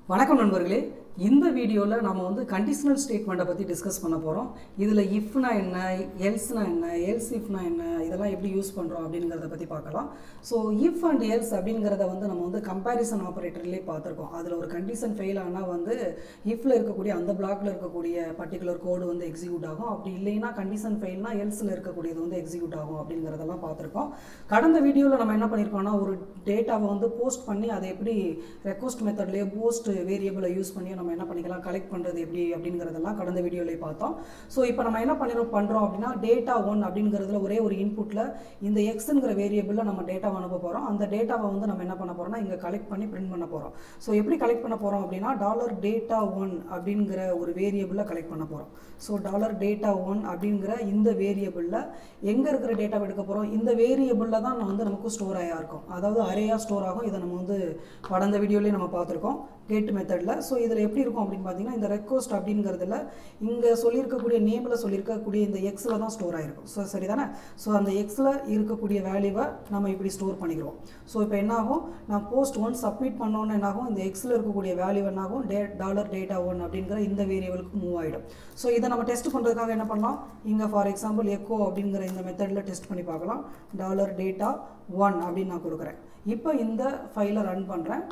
வணக்கம் நண்பர்களே இந்த வீடியோவில் நம்ம வந்து கண்டிஷனல் ஸ்டேட்மெண்ட்டை பற்றி டிஸ்கஸ் பண்ண போகிறோம் இதில் இஃப்னா என்ன எல்ஸ்னா என்ன எல்ஸ் இஃப்னா என்ன இதெல்லாம் எப்படி யூஸ் பண்ணுறோம் அப்படிங்கிறத பற்றி பார்க்கலாம் ஸோ இஃப் அண்ட் எல்ஸ் அப்படிங்கிறத வந்து நம்ம வந்து கம்பேரிசன் ஆப்ரேட்டர்லேயே பார்த்துருக்கோம் அதில் ஒரு கண்டிஷன் ஃபெயில் ஆனால் வந்து இஃப்ல இருக்கக்கூடிய அந்த பிளாக்ல இருக்கக்கூடிய பர்டிகுலர் கோடு வந்து எக்ஸிக்யூட் ஆகும் அப்படி இல்லைன்னா கண்டிஷன் ஃபெயில்னா எல்ஸில் இருக்கக்கூடியது வந்து எக்ஸிக்யூட் ஆகும் அப்படிங்கிறதெல்லாம் பார்த்துருக்கோம் கடந்த வீடியோவில் நம்ம என்ன பண்ணியிருக்கோம்னா ஒரு டேட்டாவை வந்து போஸ்ட் பண்ணி அதை எப்படி ரெக்வஸ்ட் மெத்தட்லேயே போஸ்ட் வேரியபிளை யூஸ் பண்ணி நம்ம என்ன பண்ணிக்கலாம் கலெக்ட் பண்ணுறது எப்படி அப்படிங்கிறதெல்லாம் கடந்த வீடியோலேயே பார்த்தோம் ஸோ இப்போ நம்ம என்ன பண்ணிடுறோம் பண்ணுறோம் அப்படின்னா டேட்டா ஒன் அப்படிங்கிறதுல ஒரே ஒரு இன்புட்டில் இந்த எக்ஸுங்கிற வேரியபிளில் நம்ம டேட்டாவை அனுப்ப போகிறோம் அந்த டேட்டாவை வந்து நம்ம என்ன பண்ண போகிறோம்னா இங்கே கலெக்ட் பண்ணி பிரிண்ட் பண்ண போகிறோம் ஸோ எப்படி கலெக்ட் பண்ண போகிறோம் அப்படின்னா டாலர் டேட்டா ஒன் அப்படிங்கிற ஒரு வேரியபிளில் கலெக்ட் பண்ண போகிறோம் ஸோ டாலர் டேட்டா ஒன் அப்படிங்கிற இந்த வேரியபிளில் எங்கே இருக்கிற டேட்டாவை எடுக்க போகிறோம் இந்த வேரியபிளில் தான் வந்து நமக்கு ஸ்டோர் ஆகியா இருக்கும் அதாவது அரையாக ஸ்டோர் ஆகும் இதை நம்ம வந்து கடந்த வீடியோலேயே நம்ம பார்த்துருக்கோம் கேட் மெத்தடில் ஸோ இதில் எப்படி இருக்கும் அப்படின்னு பார்த்தீங்கன்னா இந்த ரெக்வஸ்ட் அப்படிங்கிறதுல இங்கே சொல்லியிருக்கக்கூடிய நேமில் சொல்லியிருக்கக்கூடிய இந்த எக்ஸில் தான் ஸ்டோர் ஆகிருக்கும் ஸோ சரிதானே ஸோ அந்த எக்ஸில் இருக்கக்கூடிய வேல்யூவை நம்ம இப்படி ஸ்டோர் பண்ணிக்கிறோம் ஸோ இப்போ என்னாகும் நான் போஸ்ட் ஒன் சப்மிட் பண்ணோன்னு என்னாகும் இந்த எக்ஸில் இருக்கக்கூடிய வேல்யூ என்னாகும் டே டாலர் டேட்டா ஒன் அப்படிங்கிற இந்த வேரியபிளுக்கு மூவ் ஆகிடும் ஸோ இதை நம்ம டெஸ்ட் பண்ணுறதுக்காக என்ன பண்ணலாம் இங்கே ஃபார் எக்ஸாம்பிள் எக்கோ அப்படிங்கிற இந்த மெத்தடில் டெஸ்ட் பண்ணி பார்க்கலாம் டாலர் டேட்டா ஒன் அப்படின்னு நான் கொடுக்குறேன் இப்போ இந்த ஃபைலை ரன் பண்ணுறேன்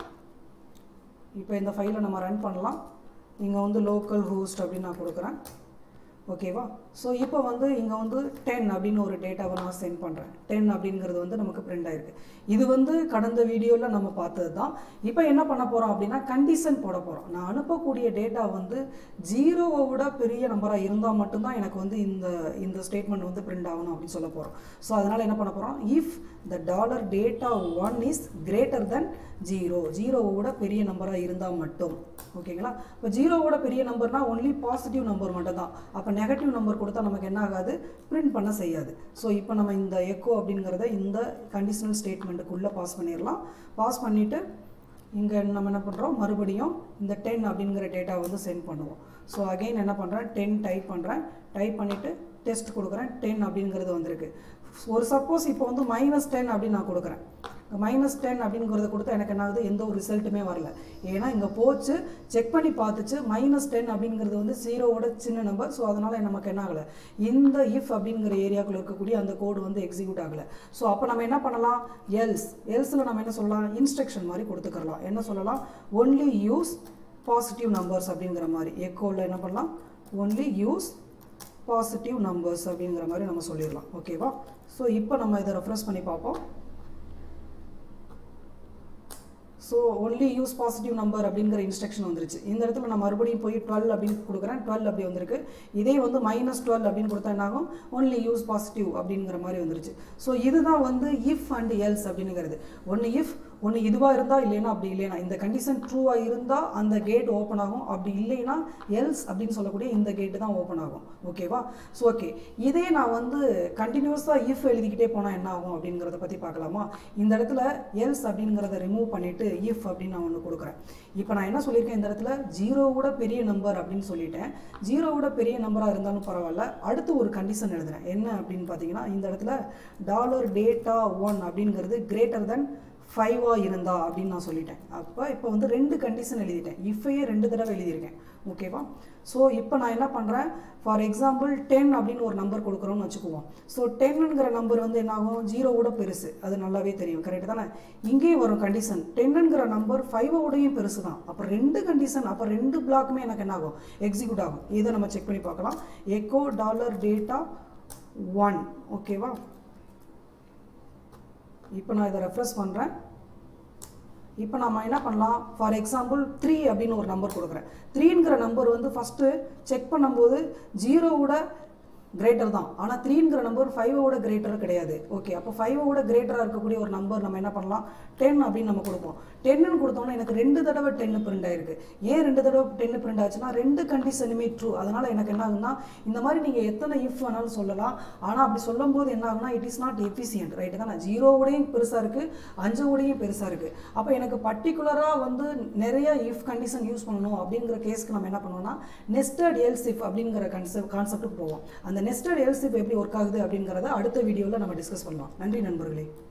இப்போ இந்த ஃபைலை நம்ம ரன் பண்ணலாம் இங்கே வந்து லோக்கல் ஹோஸ்ட் அப்படின்னு நான் கொடுக்குறேன் ஓகேவா ஸோ இப்போ வந்து இங்கே வந்து டென் அப்படின்னு ஒரு டேட்டாவை நான் சென்ட் பண்ணுறேன் டென் அப்படிங்கிறது வந்து நமக்கு பிரிண்ட் ஆயிருக்கு இது வந்து கடந்த வீடியோவில் நம்ம பார்த்தது தான் இப்போ என்ன பண்ண போகிறோம் அப்படின்னா கண்டிஷன் போட போகிறோம் நான் அனுப்பக்கூடிய டேட்டா வந்து ஜீரோவை விட பெரிய நம்பராக இருந்தால் மட்டும்தான் எனக்கு வந்து இந்த இந்த ஸ்டேட்மெண்ட் வந்து பிரிண்ட் ஆகணும் அப்படின்னு சொல்ல போகிறோம் ஸோ அதனால் என்ன பண்ண போகிறோம் if the dollar data one is greater than zero ஜீரோவை விட பெரிய நம்பராக இருந்தால் மட்டும் ஓகேங்களா இப்போ ஜீரோவோட பெரிய நம்பர்னா ஒன்லி பாசிட்டிவ் நம்பர் மட்டும் தான் அப்போ நெகட்டிவ் நம்பர் கொடுத்தா நமக்கு என்ன ஆகாது பிரிண்ட் பண்ண செய்யாது ஸோ இப்போ நம்ம இந்த எக்கோ அப்படிங்கிறத இந்த கண்டிஷனல் ஸ்டேட்மெண்ட்டுக்குள்ளே பாஸ் பண்ணிடலாம் பாஸ் பண்ணிவிட்டு இங்கே நம்ம என்ன பண்ணுறோம் மறுபடியும் இந்த டென் அப்படிங்கிற டேட்டா வந்து சென்ட் பண்ணுவோம் ஸோ அகெயின் என்ன பண்ணுறேன் டென் டைப் பண்ணுறேன் டைப் பண்ணிவிட்டு டெஸ்ட் கொடுக்குறேன் டென் அப்படிங்கிறது வந்திருக்கு ஒரு சப்போஸ் இப்போ வந்து மைனஸ் டென் அப்படின்னு நான் கொடுக்குறேன் மைனஸ் டென் அப்படிங்கிறத கொடுத்தா எனக்கு என்ன ஆகுது எந்த ஒரு ரிசல்ட்டுமே வரல ஏன்னா இங்கே போச்சு செக் பண்ணி பார்த்துச்சு மைனஸ் டென் அப்படிங்கிறது வந்து ஜீரோவோட சின்ன நம்பர் ஸோ அதனால் நமக்கு என்ன ஆகலை இந்த இஃப் அப்படிங்கிற ஏரியாக்குள்ள இருக்கக்கூடிய அந்த கோடு வந்து எக்ஸிக்யூட் ஆகலை ஸோ அப்போ நம்ம என்ன பண்ணலாம் எல்ஸ் எல்ஸில் நம்ம என்ன சொல்லலாம் இன்ஸ்ட்ரக்ஷன் மாதிரி கொடுத்துக்கலாம் என்ன சொல்லலாம் ஒன்லி யூஸ் பாசிட்டிவ் நம்பர்ஸ் அப்படிங்கிற மாதிரி எக்கோவில் என்ன பண்ணலாம் ஒன்லி யூஸ் பாசிட்டிவ் நம்பர்ஸ் அப்படிங்கிற மாதிரி நம்ம சொல்லிடலாம் ஓகேவா ஸோ இப்போ நம்ம இதை ரெஃப்ரெஷ் பண்ணி பார்ப்போம் so only use positive number அப்படிங்கிற இன்ஸ்ட்ரக்ஷன் வந்துருச்சு இந்த இடத்துல நான் மறுபடியும் போய் டுவெல் அப்படின்னு கொடுக்குறேன் டுவெல் அப்படி வந்திருக்கு இதே வந்து மைனஸ் டுவெல் அப்படின்னு கொடுத்தா என்னாகும் ஒன்லி யூஸ் பாசிட்டிவ் அப்படிங்கிற மாதிரி வந்துருச்சு ஸோ இதுதான் வந்து இஃப் அண்ட் எல்ஸ் அப்படிங்கிறது ஒன்று இஃப் ஒன்று இதுவாக இருந்தால் இல்லைன்னா அப்படி இல்லைனா இந்த கண்டிஷன் ட்ரூவாக இருந்தால் அந்த கேட் ஓப்பன் ஆகும் அப்படி இல்லைன்னா எல்ஸ் அப்படின்னு சொல்லக்கூடிய இந்த கேட்டு தான் ஓப்பன் ஆகும் ஓகேவா ஸோ ஓகே இதே நான் வந்து கண்டினியூஸாக இஃப் எழுதிக்கிட்டே போனால் என்ன ஆகும் அப்படிங்கிறத பற்றி பார்க்கலாமா இந்த இடத்துல எல்ஸ் அப்படிங்கிறத ரிமூவ் பண்ணிவிட்டு இஃப் அப்படின்னு நான் ஒன்று கொடுக்குறேன் இப்போ நான் என்ன சொல்லியிருக்கேன் இந்த இடத்துல ஜீரோவோட பெரிய நம்பர் அப்படின்னு சொல்லிட்டேன் ஜீரோவோட பெரிய நம்பராக இருந்தாலும் பரவாயில்ல அடுத்து ஒரு கண்டிஷன் எழுதுறேன் என்ன அப்படின்னு பார்த்தீங்கன்னா இந்த இடத்துல டாலர் டேட்டா ஒன் அப்படிங்கிறது கிரேட்டர் தென் ஃபைவாக இருந்தா அப்படின்னு நான் சொல்லிட்டேன் அப்போ இப்போ வந்து ரெண்டு கண்டிஷன் எழுதிட்டேன் இஃபையே ரெண்டு தடவை எழுதியிருக்கேன் ஓகேவா ஸோ இப்போ நான் என்ன பண்ணுறேன் ஃபார் எக்ஸாம்பிள் டென் அப்படின்னு ஒரு நம்பர் கொடுக்குறோம்னு வச்சுக்குவோம் ஸோ டென்னுங்கிற நம்பர் வந்து என்னாகும் ஜீரோவோட பெருசு அது நல்லாவே தெரியும் கரெக்ட் தானே இங்கேயும் வரும் கண்டிஷன் டென்னுங்கிற நம்பர் ஃபைவோடையும் பெருசு தான் அப்போ ரெண்டு கண்டிஷன் அப்போ ரெண்டு பிளாக்குமே எனக்கு என்ன ஆகும் எக்ஸிக்யூட் ஆகும் இதை நம்ம செக் பண்ணி பார்க்கலாம் எக்கோ டாலர் டேட்டா ஒன் ஓகேவா இப்போ நான் இதை ரெஃப்ரெஷ் பண்ணுறேன் இப்போ நம்ம என்ன பண்ணலாம் ஃபார் எக்ஸாம்பிள் த்ரீ அப்படின்னு ஒரு நம்பர் கொடுக்குறேன் த்ரீங்கிற நம்பர் வந்து ஃபஸ்ட்டு செக் பண்ணும்போது ஜீரோவோட கிரேட்டர் தான் ஆனால் த்ரீங்கிற நம்பர் ஃபைவோட கிரேட்டர் கிடையாது ஓகே அப்போ ஃபைவோட கிரேட்டராக இருக்கக்கூடிய ஒரு நம்பர் நம்ம என்ன பண்ணலாம் டென் அப்படின்னு நம்ம கொடுப்போம் டென்னு கொடுத்தோன்னா எனக்கு ரெண்டு தடவை டென்னு பிரிண்ட் ஆயிருக்கு ஏன் ரெண்டு தடவை டென்னு பிரிண்ட் ஆச்சுன்னா ரெண்டு கண்டிஷனுமே ட்ரூ அதனால் எனக்கு என்ன ஆகுதுன்னா இந்த மாதிரி நீங்கள் எத்தனை இஃப் வேணாலும் சொல்லலாம் ஆனால் அப்படி சொல்லும்போது என்ன ஆகுனா it is not efficient right தானே ஜீரோவோடையும் பெருசாக இருக்குது அஞ்சோடையும் பெருசாக இருக்குது அப்போ எனக்கு பர்டிகுலராக வந்து நிறைய இஃப் கண்டிஷன் யூஸ் பண்ணணும் அப்படிங்கிற கேஸ்க்கு நம்ம என்ன பண்ணுவோம்னா நெஸ்டட் எல்ஸ் இஃப் அப்படிங்கிற கான்செப்ட் கான்செப்ட்டுக்கு போவோம் அந்த நெஸ்டட் எல்ஸ் இஃப் எப்படி ஒர்க் ஆகுது அப்படிங்கிறத அடுத்த வீடியோவில் நம்ம டிஸ்கஸ் பண்ணலாம் நன்றி நண்பர்களே